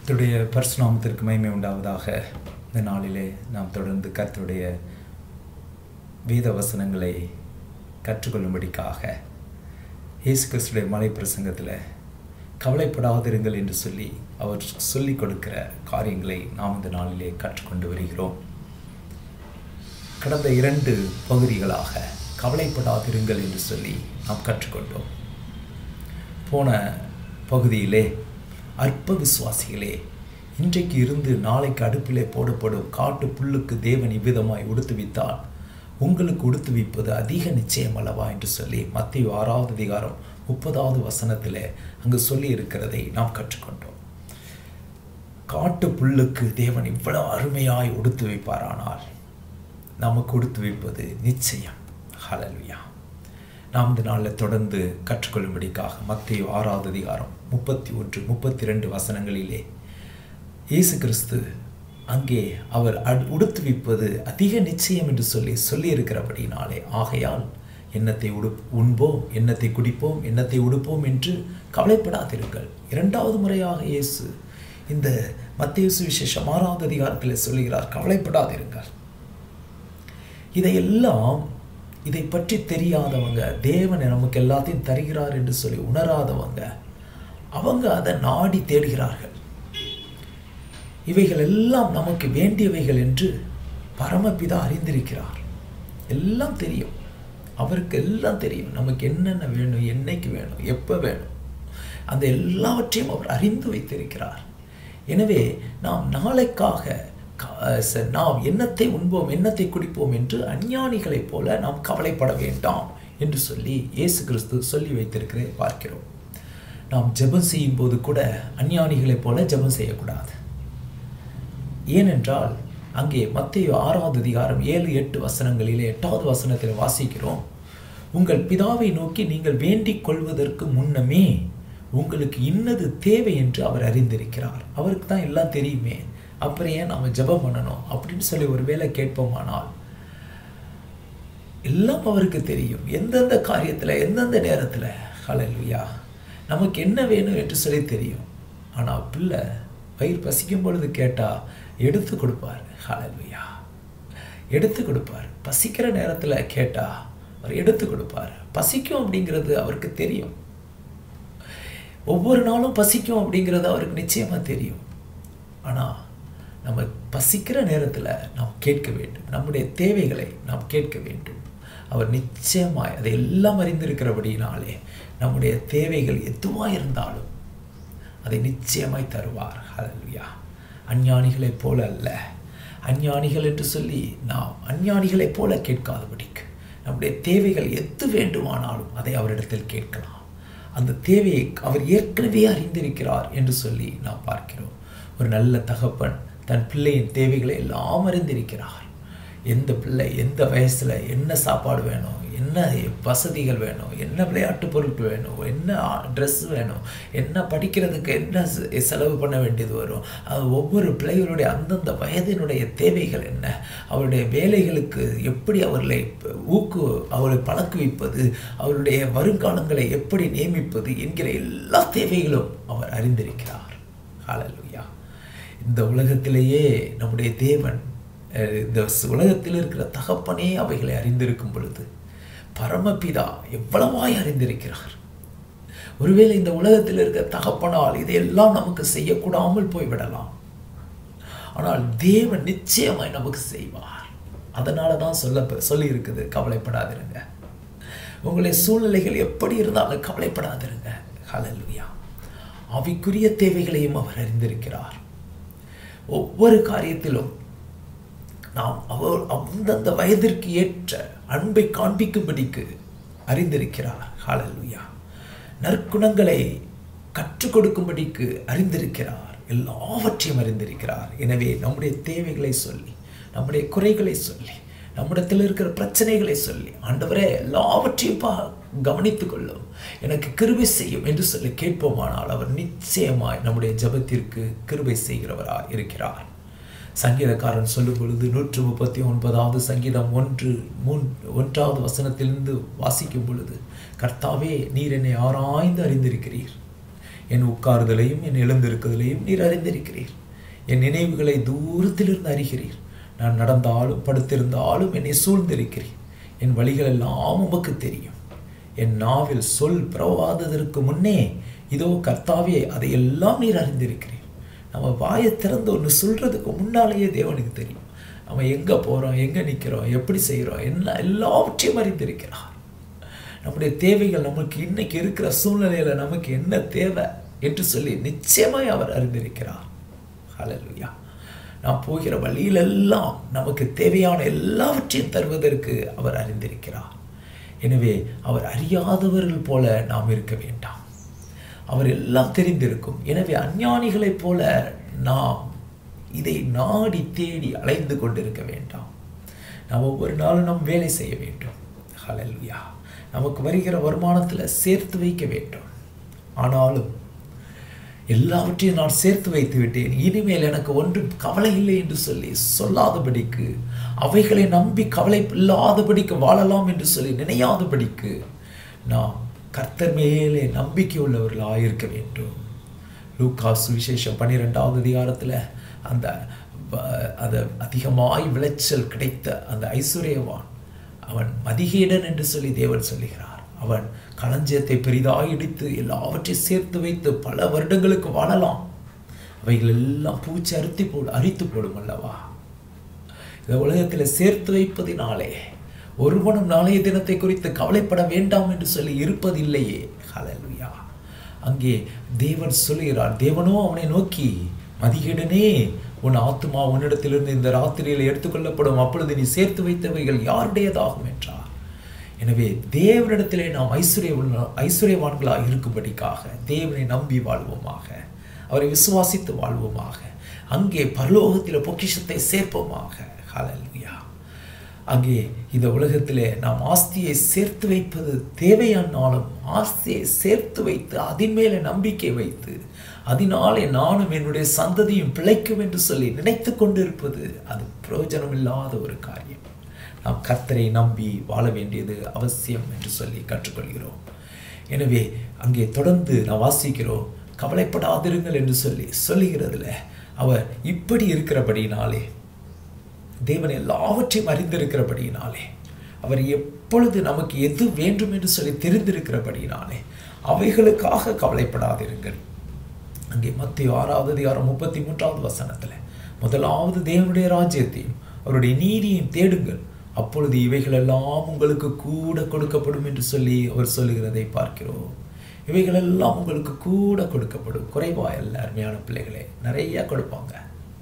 கர்த்தருடைய பரிசுநாமத்திற்கு மகிமை உண்டாவதாக இந்த நாளிலே நாம் தொடர்ந்து கர்த்தருடைய வேத வசனங்களை கற்றுக்கொள்ளும்படிக்காக இயேசு கிறிஸ்துடைய மலை பிரசங்கத்தில் கவலைப்படாதிருங்கள் என்று சொல்லி அவர் சொல்லிக் கொடுக்கிற காரியங்களை நாம் இந்த நாளிலே கற்றுக்கொண்டு வருகிறோம் கடந்த இரண்டு பகுதிகளாக கவலைப்படாதிருங்கள் என்று சொல்லி நாம் கற்றுக்கொண்டோம் போன பகுதியிலே அற்ப விசுவாசிகளே இன்றைக்கு இருந்து நாளைக்கு அடுப்பிலே போடப்படும் காட்டு புல்லுக்கு தேவன் இவ்விதமாய் உடுத்துவித்தால் உங்களுக்கு உடுத்துவிப்பது அதிக நிச்சயம் அல்லவா என்று சொல்லி மத்திய ஆறாவது அதிகாரம் முப்பதாவது வசனத்தில் அங்கு சொல்லி இருக்கிறதை நாம் கற்றுக்கொண்டோம் காட்டு புல்லுக்கு தேவன் இவ்வளவு அருமையாய் உடுத்து வைப்பாரானால் நமக்கு உடுத்து வைப்பது நிச்சயம் ஹலல்வியா நாம் இந்த நாளில் தொடர்ந்து கற்றுக்கொள்ளும்படிக்காக மத்திய ஆறாவது அதிகாரம் முப்பத்தி ஒன்று முப்பத்தி ரெண்டு வசனங்களிலே இயேசு கிறிஸ்து அங்கே அவர் உடுத்துவிப்பது அதிக நிச்சயம் என்று சொல்லி சொல்லியிருக்கிறபடினாலே ஆகையால் எண்ணத்தை உடு உண்போம் எண்ணத்தை குடிப்போம் எண்ணத்தை உடுப்போம் என்று கவலைப்படாதிருங்கள் இரண்டாவது முறையாக இயேசு இந்த மத்திய சுவிசேஷம் ஆறாவது அதிகாரத்தில் சொல்லுகிறார் கவலைப்படாதிருங்கள் இதையெல்லாம் இதை பற்றி தெரியாதவங்க தேவன் நமக்கு எல்லாத்தையும் தருகிறார் என்று சொல்லி உணராதவங்க அவங்க அதை நாடி தேடுகிறார்கள் இவைகள் எல்லாம் நமக்கு வேண்டியவைகள் என்று பரமபிதா அறிந்திருக்கிறார் எல்லாம் தெரியும் அவருக்கு எல்லாம் தெரியும் நமக்கு என்னென்ன வேணும் என்னைக்கு வேணும் எப்போ வேணும் அந்த எல்லாவற்றையும் அவர் அறிந்து வைத்திருக்கிறார் எனவே நாம் நாளைக்காக நாம் எண்ணத்தை உண்போம் எண்ணத்தை குடிப்போம் என்று அஞ்ஞானிகளைப் போல நாம் கவலைப்பட வேண்டாம் என்று சொல்லி இயேசு கிறிஸ்து சொல்லி வைத்திருக்கிறதை பார்க்கிறோம் நாம் ஜெபம் செய்யும் போது கூட அஞ்ஞானிகளைப் போல ஜெபம் செய்யக்கூடாது ஏனென்றால் அங்கே மத்திய ஆறாவது அதிகாரம் ஏழு எட்டு வசனங்களிலே எட்டாவது வசனத்தில் வாசிக்கிறோம் உங்கள் பிதாவை நோக்கி நீங்கள் வேண்டிக் கொள்வதற்கு முன்னமே உங்களுக்கு இன்னது தேவை என்று அவர் அறிந்திருக்கிறார் அவருக்கு தான் எல்லாம் தெரியுமே அப்புறம் ஏன் நாம் ஜபம் பண்ணணும் அப்படின்னு சொல்லி ஒரு வேலை கேட்போமானால் எல்லாம் அவருக்கு தெரியும் எந்தெந்த காரியத்தில் எந்தெந்த நேரத்தில் ஹலலுயா நமக்கு என்ன வேணும் என்று சொல்லி தெரியும் ஆனால் பிள்ளை வயிறு பசிக்கும் பொழுது கேட்டால் எடுத்து கொடுப்பார் ஹலலுயா எடுத்து கொடுப்பார் பசிக்கிற நேரத்தில் கேட்டால் அவர் எடுத்து கொடுப்பார் பசிக்கும் அப்படிங்கிறது அவருக்கு தெரியும் ஒவ்வொரு நாளும் பசிக்கும் அப்படிங்கிறது அவருக்கு நிச்சயமாக தெரியும் ஆனால் நம்ம பசிக்கிற நேரத்தில் நாம் கேட்க வேண்டும் நம்முடைய தேவைகளை நாம் கேட்க வேண்டும் அவர் நிச்சயமாய் அதை எல்லாம் அறிந்திருக்கிறபடினாலே நம்முடைய தேவைகள் எதுவாக இருந்தாலும் அதை நிச்சயமாய் தருவார் ஹலல்வியா அஞ்ஞானிகளைப் போல அல்ல அஞ்ஞானிகள் என்று சொல்லி நாம் அஞ்ஞானிகளைப் போல கேட்காதபடிக்கு நம்முடைய தேவைகள் எது வேண்டுமானாலும் அதை அவரிடத்தில் கேட்கலாம் அந்த தேவையை அவர் ஏற்கனவே அறிந்திருக்கிறார் என்று சொல்லி நாம் பார்க்கிறோம் ஒரு நல்ல தகப்பன் தன் பிள்ளையின் தேவைகளை எல்லாம் அறிந்திருக்கிறார் எந்த பிள்ளை எந்த வயசில் என்ன சாப்பாடு வேணும் என்ன வசதிகள் வேணும் என்ன விளையாட்டு பொருட்கள் வேணும் என்ன ட்ரெஸ் வேணும் என்ன படிக்கிறதுக்கு என்ன செலவு பண்ண வேண்டியது வரும் அது ஒவ்வொரு பிள்ளைகளுடைய அந்தந்த வயதினுடைய தேவைகள் என்ன அவருடைய வேலைகளுக்கு எப்படி அவர்களை ஊக்கு அவர்களை பழக்குவிப்பது அவருடைய வருங்காலங்களை எப்படி நியமிப்பது என்கிற எல்லா தேவைகளும் அவர் அறிந்திருக்கிறார் ஹalleluya இந்த உலகத்திலேயே நம்முடைய தேவன் இந்த உலகத்தில் இருக்கிற தகப்பனே அவைகளை அறிந்திருக்கும் பொழுது பரமபிதா எவ்வளவாய் அறிந்திருக்கிறார் ஒருவேளை இந்த உலகத்தில் இருக்கிற தகப்பனால் இதையெல்லாம் நமக்கு செய்யக்கூடாமல் போய்விடலாம் ஆனால் தேவன் நிச்சயமாய் நமக்கு செய்வார் அதனால தான் சொல்ல சொல்லி இருக்குது கவலைப்படாதிருங்க உங்களுடைய சூழ்நிலைகள் எப்படி இருந்தாலும் கவலைப்படாதிருங்க ஹலல்வியா அவைக்குரிய தேவைகளையும் அவர் அறிந்திருக்கிறார் ஒவ்வொரு காரியத்திலும் நாம் அவர் அந்தந்த வயதிற்கு ஏற்ற அன்பை காண்பிக்கும்படிக்கு அறிந்திருக்கிறார் ஹாலலுயா நற்குணங்களை கற்றுக் கொடுக்கும்படிக்கு அறிந்திருக்கிறார் எல்லாவற்றையும் அறிந்திருக்கிறார் எனவே நம்முடைய தேவைகளை சொல்லி நம்முடைய குறைகளை சொல்லி நம்மிடத்தில் இருக்கிற பிரச்சனைகளை சொல்லி ஆண்டவரே எல்லாவற்றையும் பா கவனித்துக் கொள்ளும் எனக்கு கிருபை செய்யும் என்று சொல்லி கேட்போமானால் அவர் நிச்சயமாய் நம்முடைய ஜபத்திற்கு கிருபை செய்கிறவராய் இருக்கிறார் சங்கீதக்காரன் சொல்லும் பொழுது நூற்று முப்பத்தி ஒன்பதாவது சங்கீதம் ஒன்று மூன் ஒன்றாவது வசனத்திலிருந்து வாசிக்கும் பொழுது கர்த்தாவே நீர் என்னை ஆராய்ந்து அறிந்திருக்கிறீர் என் உட்காருதலையும் என் எழுந்திருக்குதலையும் நீர் அறிந்திருக்கிறீர் என் நினைவுகளை தூரத்திலிருந்து அறிகிறீர் நான் நடந்தாலும் படுத்திருந்தாலும் என்னை சூழ்ந்திருக்கிறீர் என் வழிகள் எல்லாம் உமக்கு தெரியும் என் நாவில் சொல் பிறவாததற்கு முன்னே இதோ கர்த்தாவே அதையெல்லாம் நீர் அறிந்திருக்கிறீர் நம்ம வாயை திறந்து ஒன்று சொல்றதுக்கு முன்னாலேயே தேவனுக்கு தெரியும் நம்ம எங்கே போகிறோம் எங்கே நிற்கிறோம் எப்படி செய்கிறோம் என்ன எல்லாவற்றையும் அறிந்திருக்கிறார் நம்முடைய தேவைகள் நமக்கு இன்னைக்கு இருக்கிற சூழ்நிலையில நமக்கு என்ன தேவை என்று சொல்லி நிச்சயமாய் அவர் அறிந்திருக்கிறார் ஹalleluya நாம் போகிற வழியிலெல்லாம் நமக்கு தேவையான எல்லாவற்றையும் தருவதற்கு அவர் அறிந்திருக்கிறார் எனவே அவர் அறியாதவர்கள் போல நாம் இருக்க வேண்டாம் அவர் எல்லாம் தெரிந்திருக்கும் எனவே அஞ்ஞானிகளைப் போல நாம் இதை நாடி தேடி அலைந்து கொண்டிருக்க வேண்டாம் நாம் ஒவ்வொரு நாளும் நாம் வேலை செய்ய வேண்டும் ஹalleluya நமக்கு வருகிற வருமானத்தில் சேர்த்து வைக்க வேண்டும் ஆனாலும் எல்லாவற்றையும் நான் சேர்த்து வைத்து விட்டேன் இனிமேல் எனக்கு ஒன்றும் கவலை இல்லை என்று சொல்லி சொல்லாதபடிக்கு அவைகளை நம்பி கவலை இல்லாதபடிக்கு வாழலாம் என்று சொல்லி நினையாதபடிக்கு நாம் கர்த்தர் மேலே நம்பிக்கை உள்ளவர்களாக இருக்க வேண்டும் லூக்கா சுவிசேஷம் பன்னிரெண்டாவது அதிகாரத்தில் அந்த வ- அது அதிகமாய் விளைச்சல் கிடைத்த அந்த ஐஸ்வர்யவான் அவன் மதிகேடன் என்று சொல்லி தேவன் சொல்லுகிறார் அவன் களஞ்சியத்தை பெரிதாய் இடித்து எல்லாவற்றையும் சேர்த்து வைத்து பல வருடங்களுக்கு வாழலாம் அவைகள் எல்லாம் பூச்சி அறுத்தி போடு அரித்து போடும் அல்லவா இந்த உலகத்தில் சேர்த்து வைப்பதினாலே ஒருவனும் நாளைய தினத்தை குறித்து கவலைப்பட வேண்டாம் என்று சொல்லி இருப்பதில்லையே ஹalleluya அங்கே தேவன் சொல்லுகிறார் தேவனோ அவனை நோக்கி மதிகேடனே உன் ஆத்துமா உன்னிடத்திலிருந்து இந்த ராத்திரியில் எடுத்துக்கொள்ளப்படும் அப்பொழுது நீ சேர்த்து வைத்தவைகள் யாருடையதாகும் என்றார் எனவே தேவனிடத்திலே நாம் ஐஸ்வர்ய ஐஸ்வர்யவான்களாக இருக்கும்படிக்காக தேவனை நம்பி வாழ்வோமாக அவரை விசுவாசித்து வாழ்வோமாக அங்கே பரலோகத்தில் பொக்கிஷத்தை சேர்ப்போமாக ஹalleluya அங்கே இந்த உலகத்திலே நாம் ஆஸ்தியை சேர்த்து வைப்பது தேவையானாலும் ஆஸ்தியை சேர்த்து வைத்து அதன் மேலே நம்பிக்கை வைத்து அதனாலே நானும் என்னுடைய சந்ததியும் பிழைக்கும் என்று சொல்லி நினைத்து கொண்டிருப்பது அது பிரயோஜனம் இல்லாத ஒரு காரியம் நாம் கர்த்தரை நம்பி வாழ வேண்டியது அவசியம் என்று சொல்லி கற்றுக்கொள்கிறோம் எனவே அங்கே தொடர்ந்து நாம் வாசிக்கிறோம் கவலைப்படாதிருங்கள் என்று சொல்லி சொல்லுகிறதுல அவர் இப்படி இருக்கிறபடினாலே தேவன் எல்லாவற்றையும் அறிந்திருக்கிறபடியினாலே அவர் எப்பொழுது நமக்கு எது வேண்டும் என்று சொல்லி தெரிந்திருக்கிறபடியினாலே அவைகளுக்காக கவலைப்படாதிருங்கள் அங்கே மத்திய ஆறாவது அதிகாரம் முப்பத்தி மூன்றாவது வசனத்தில் முதலாவது தேவனுடைய ராஜ்யத்தையும் அவருடைய நீதியையும் தேடுங்கள் அப்பொழுது இவைகளெல்லாம் உங்களுக்கு கூட கொடுக்கப்படும் என்று சொல்லி அவர் சொல்லுகிறதை பார்க்கிறோம் இவைகளெல்லாம் உங்களுக்கு கூட கொடுக்கப்படும் குறைவா அல்ல அருமையான பிள்ளைகளே நிறைய கொடுப்பாங்க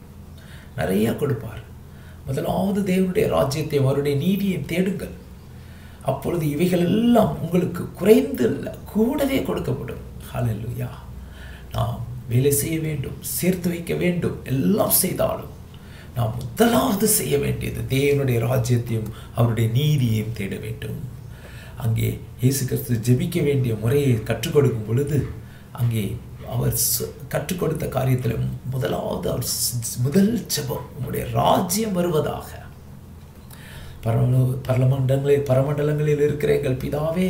நிறைய கொடுப்பார் முதலாவது தேவனுடைய ராஜ்யத்தையும் அவருடைய நீதியையும் தேடுங்கள் அப்பொழுது இவைகள் எல்லாம் உங்களுக்கு குறைந்து இல்லை கூடவே கொடுக்கப்படும் ஹalleluya நாம் வேலை செய்ய வேண்டும் சேர்த்து வைக்க வேண்டும் எல்லாம் செய்தாலும் நாம் முதலாவது செய்ய வேண்டியது தேவனுடைய ராஜ்யத்தையும் அவருடைய நீதியையும் தேட வேண்டும் அங்கே இயேசு கிறிஸ்து ஜெபிக்க வேண்டிய முறையை கற்றுக் கொடுக்கும் பொழுது அங்கே அவர் சொ- கற்றுக் கொடுத்த காரியத்தில் முதலாவது அவர் ஸ்- முதல் ஜெபம் உம்முடைய ராஜ்யம் வருவதாக பரம பரமண்டங்களில் பரமண்டலங்களில் இருக்கிற எங்கள் பிதாவே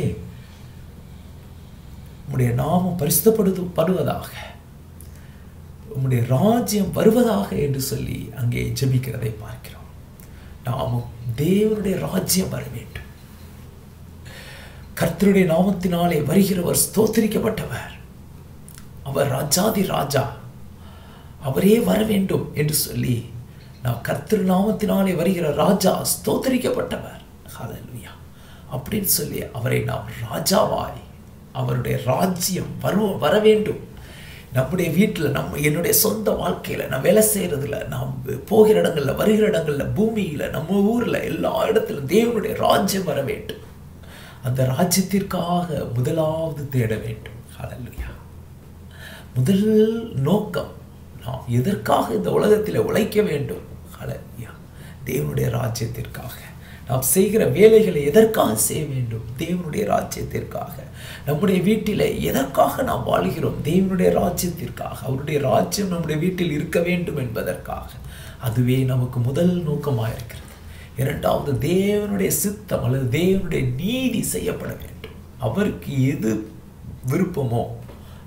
உம்முடைய நாமம் பரிசுத்தப்படுது படுவதாக உம்முடைய ராஜ்யம் வருவதாக என்று சொல்லி அங்கே ஜெபிக்கிறதை பார்க்கிறோம் நாமும் தேவனுடைய ராஜ்யம் வர வேண்டும் கர்த்தருடைய நாமத்தினாலே வருகிறவர் ஸ்தோத்திரிக்கப்பட்டவர் அவர் ராஜாதி ராஜா அவரே வர வேண்டும் என்று சொல்லி நான் கர்த்தர் நாமத்தினாலே வருகிற ராஜா ஸ்தோத்தரிக்கப்பட்டவர் ஹalleluya அப்படின்னு சொல்லி அவரை நாம் ராஜாவாய் அவருடைய ராஜ்யம் வரு வர வேண்டும் நம்முடைய வீட்டில் நம்ம என்னுடைய சொந்த வாழ்க்கையில் நான் வேலை செய்கிறதுல நாம் போகிற இடங்கள்ல வருகிற இடங்கள்ல பூமியில் நம்ம ஊரில் எல்லா இடத்திலும் தேவனுடைய ராஜ்யம் வர வேண்டும் அந்த ராஜ்யத்திற்காக முதலாவது தேட வேண்டும் ஹalleluya முதல் நோக்கம் நாம் எதற்காக இந்த உலகத்தில் உழைக்க வேண்டும் ஹalleluya தேவனுடைய ராஜ்யத்திற்காக நாம் செய்கிற வேலைகளை எதற்காக செய்ய வேண்டும் தேவனுடைய ராஜ்யத்திற்காக நம்முடைய வீட்டில் எதற்காக நாம் வாழ்கிறோம் தேவனுடைய ராஜ்யத்திற்காக அவருடைய ராஜ்யம் நம்முடைய வீட்டில் இருக்க வேண்டும் என்பதற்காக அதுவே நமக்கு முதல் நோக்கமாக இருக்கிறது இரண்டாவது தேவனுடைய சித்தம் அல்லது தேவனுடைய நீதி செய்யப்பட வேண்டும் அவருக்கு எது விருப்பமோ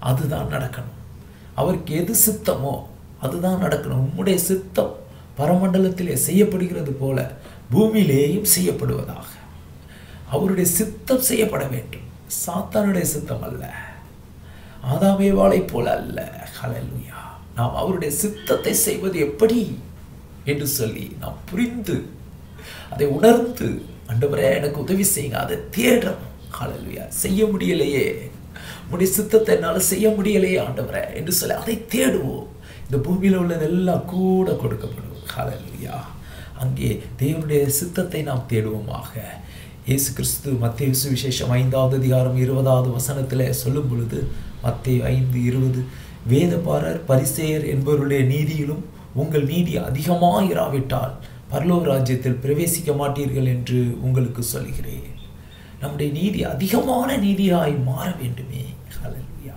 அதுதான் நடக்கணும் அவருக்கு எது சித்தமோ அதுதான் நடக்கணும் உம்முடைய சித்தம் பரமண்டலத்திலே செய்யப்படுகிறது போல பூமியிலேயும் செய்யப்படுவதாக அவருடைய சித்தம் செய்யப்பட வேண்டும் சாத்தானுடைய சித்தம் அல்ல ஆதாமேவாளை போல அல்ல ஹalleluya நாம் அவருடைய சித்தத்தை செய்வது எப்படி என்று சொல்லி நாம் புரிந்து அதை உணர்ந்து ஆண்டவரே எனக்கு உதவி செய்யுங்க அதை தேடுறோம் ஹalleluya செய்ய முடியலையே உடைய சித்தத்தை என்னால் செய்ய முடியலையே ஆண்டவரே என்று சொல்லி அதை தேடுவோம் இந்த பூமியில் உள்ளதெல்லாம் கூட கொடுக்கப்படும் ஹalleluya அங்கே தேவனுடைய சித்தத்தை நாம் தேடுவோமாக இயேசு கிறிஸ்து மத்திய சுவிசேஷம் ஐந்தாவது அதிகாரம் இருபதாவது வசனத்தில் சொல்லும் பொழுது மத்திய ஐந்து இருபது வேதபாரர் பரிசேயர் என்பவருடைய நீதியிலும் உங்கள் நீதி அதிகமாக இராவிட்டால் பரலோக ராஜ்யத்தில் பிரவேசிக்க மாட்டீர்கள் என்று உங்களுக்கு சொல்கிறேன் நம்முடைய நீதி அதிகமான நீதியாய் மாற வேண்டுமே ஹalleluya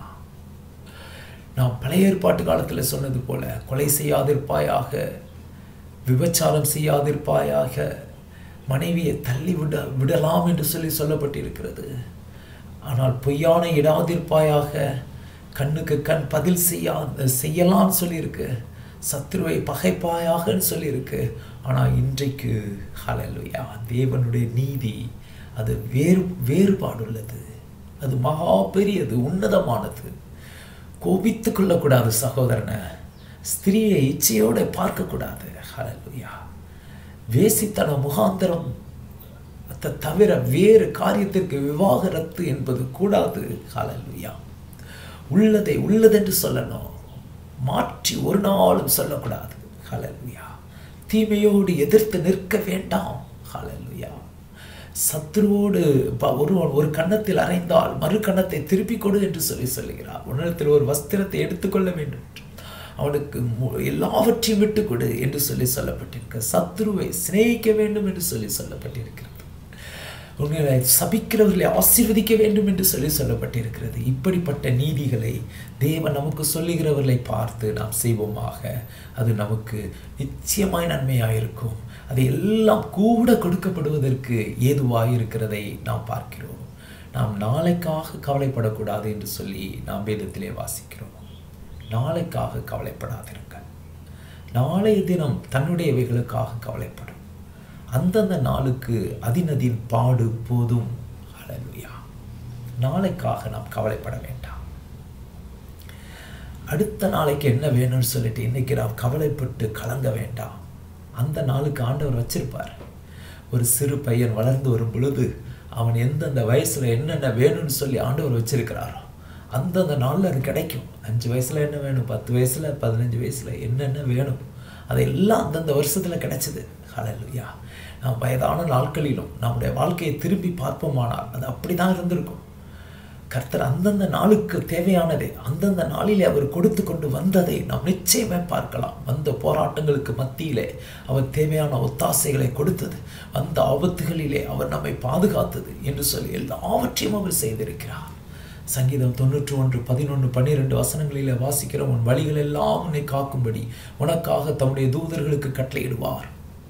நாம் பழைய ஏற்பாட்டு காலத்தில் சொன்னது போல கொலை செய்யாதிருப்பாயாக விபச்சாரம் செய்யாதிருப்பாயாக மனைவியை தள்ளி விட விடலாம் என்று சொல்லி சொல்லப்பட்டிருக்கிறது ஆனால் பொய்யான இடாதிருப்பாயாக கண்ணுக்கு கண் பதில் செய்யா செய்யலாம்னு சொல்லியிருக்கு சத்ருவை பகைப்பாயாகன்னு சொல்லியிருக்கு ஆனால் இன்றைக்கு ஹalleluya தேவனுடைய நீதி அது வேறு வேறுபாடுள்ளது அது மகா பெரியது உன்னதமானது கோபித்து கொள்ளக்கூடாது சகோதரனை ஸ்திரீயை இச்சையோட பார்க்கக்கூடாது ஹalleluya வேசித்தன முகாந்தரம் அதை தவிர வேறு காரியத்திற்கு விவாகரத்து என்பது கூடாது ஹalleluya உள்ளதை உள்ளதென்று சொல்லணும் மாற்றி ஒரு நாளும் சொல்லக்கூடாது ஹalleluya தீமையோடு எதிர்த்து நிற்க வேண்டாம் ஹalleluya சத்ருவோடு ப- ஒருவன் ஒரு கன்னத்தில் அறைந்தால் மறு கன்னத்தை திருப்பிக் கொடு என்று சொல்லி சொல்லுகிறார் உன்னிடத்தில் ஒரு வஸ்திரத்தை எடுத்துக்கொள்ள வேண்டும் என்று. அவனுக்கு மு- எல்லாவற்றையும் விட்டுக் கொடு என்று சொல்லி சொல்லப்பட்டிருக்க சத்ருவை சிநேகிக்க வேண்டும் என்று சொல்லி சொல்லப்பட்டிருக்கிறது உங்களை சபிக்கிறவர்களை ஆசீர்வதிக்க வேண்டும் என்று சொல்லி சொல்லப்பட்டிருக்கிறது இப்படிப்பட்ட நீதிகளை தேவன் நமக்கு சொல்லுகிறவர்களை பார்த்து நாம் செய்வோமாக அது நமக்கு நிச்சயமாய் நன்மையாக இருக்கும் அது எல்லாம் கூட கொடுக்கப்படுவதற்கு ஏதுவாக இருக்கிறதை நாம் பார்க்கிறோம் நாம் நாளைக்காக கவலைப்படக்கூடாது என்று சொல்லி நாம் வேதத்திலே வாசிக்கிறோம் நாளைக்காக கவலைப்படாதிருங்கள் நாளைய தினம் தன்னுடையவைகளுக்காக கவலைப்படும் அந்தந்த நாளுக்கு அதினதின் பாடு போதும் ஹalleluya நாளைக்காக நாம் கவலைப்பட வேண்டாம் அடுத்த நாளைக்கு என்ன வேணும்னு சொல்லிட்டு இன்னைக்கு நாம் கவலைப்பட்டு கலங்க வேண்டாம் அந்த நாளுக்கு ஆண்டவர் வச்சிருப்பார் ஒரு சிறு பையன் வளர்ந்து வரும் பொழுது அவன் எந்தெந்த வயசுல என்னென்ன வேணும்னு சொல்லி ஆண்டவர் வச்சிருக்கிறாரோ அந்தந்த நாளில் அது கிடைக்கும் அஞ்சு வயசுல என்ன வேணும் பத்து வயசுல பதினஞ்சு வயசுல என்னென்ன வேணும் அதெல்லாம் அந்தந்த வருஷத்துல கிடைச்சது ஹalleluya நாம் வயதான நாட்களிலும் நம்முடைய வாழ்க்கையை திரும்பி பார்ப்போமானால் அது அப்படிதான் இருந்திருக்கும் கர்த்தர் அந்தந்த நாளுக்கு தேவையானதை அந்தந்த நாளிலே அவர் கொடுத்து கொண்டு வந்ததை நாம் நிச்சயமே பார்க்கலாம் வந்த போராட்டங்களுக்கு மத்தியிலே அவர் தேவையான ஒத்தாசைகளை கொடுத்தது வந்த ஆபத்துகளிலே அவர் நம்மை பாதுகாத்தது என்று சொல்லி எல்லாவற்றையும் அவர் செய்திருக்கிறார் சங்கீதம் தொண்ணூற்று ஒன்று பதினொன்று பன்னிரெண்டு வசனங்களிலே வாசிக்கிற உன் வழிகள் எல்லாம் உன்னை காக்கும்படி உனக்காக தம்முடைய தூதர்களுக்கு கட்டளையிடுவார்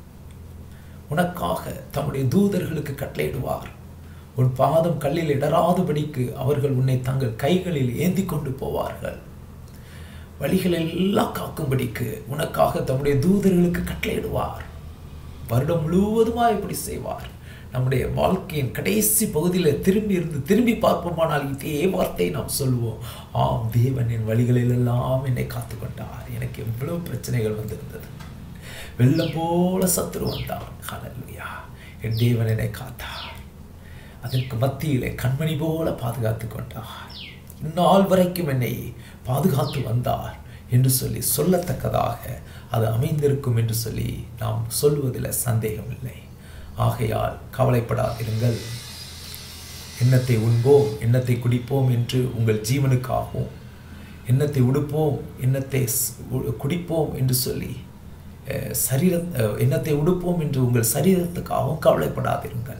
உனக்காக தம்முடைய தூதர்களுக்கு கட்டளையிடுவார் உன் பாதம் கல்லில் இடராதபடிக்கு அவர்கள் உன்னை தங்கள் கைகளில் ஏந்தி கொண்டு போவார்கள் வழிகள் எல்லாம் காக்கும்படிக்கு உனக்காக தம்முடைய தூதர்களுக்கு கட்டளையிடுவார் வருடம் முழுவதுமா இப்படி செய்வார் நம்முடைய வாழ்க்கையின் கடைசி பகுதியில் திரும்பி இருந்து திரும்பி பார்ப்போமானால் இதே வார்த்தை நாம் சொல்லுவோம் ஆம் தேவன் என் வழிகளில் எல்லாம் என்னை காத்து கொண்டார் எனக்கு எவ்வளவு பிரச்சனைகள் வந்திருந்தது வெள்ளம் போல சத்துரு வந்தான் ஹalleluya என் தேவன் என்னை காத்தார் அதற்கு மத்தியிலே கண்மணி போல பாதுகாத்து கொண்டார் இந்நாள் வரைக்கும் என்னை பாதுகாத்து வந்தார் என்று சொல்லி சொல்லத்தக்கதாக அது அமைந்திருக்கும் என்று சொல்லி நாம் சொல்வதில் சந்தேகமில்லை ஆகையால் கவலைப்படாதிருங்கள் எண்ணத்தை உண்போம் எண்ணத்தை குடிப்போம் என்று உங்கள் ஜீவனுக்காகவும் எண்ணத்தை உடுப்போம் எண்ணத்தை ஸ்- உ- குடிப்போம் என்று சொல்லி அஹ், சரீர அஹ், எண்ணத்தை உடுப்போம் என்று உங்கள் சரீரத்துக்காகவும் கவலைப்படாதிருங்கள்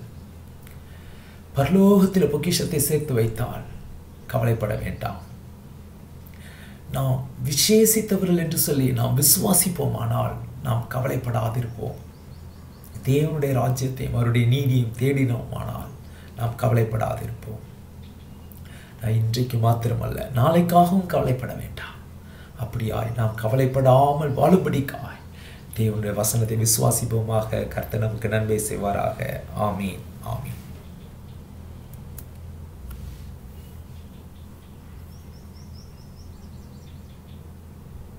பரலோகத்தில் பொக்கிஷத்தை சேர்த்து வைத்தால் கவலைப்பட வேண்டாம் நாம் விசேஷித்தவர்கள் என்று சொல்லி நாம் விசுவாசிப்போமானால் நாம் கவலைப்படாதிருப்போம் தேவனுடைய ராஜ்யத்தையும் அவருடைய நீதியும் தேடினோமானால் நாம் கவலைப்படாதிருப்போம் நான் இன்றைக்கு மாத்திரமல்ல நாளைக்காகவும் கவலைப்பட வேண்டாம் அப்படியாய் நாம் கவலைப்படாமல் வாழும்படிக்காய் தேவனுடைய வசனத்தை விசுவாசிப்போமாக கர்த்தர் நமக்கு நன்மை செய்வாராக ஆமீன் ஆமீன்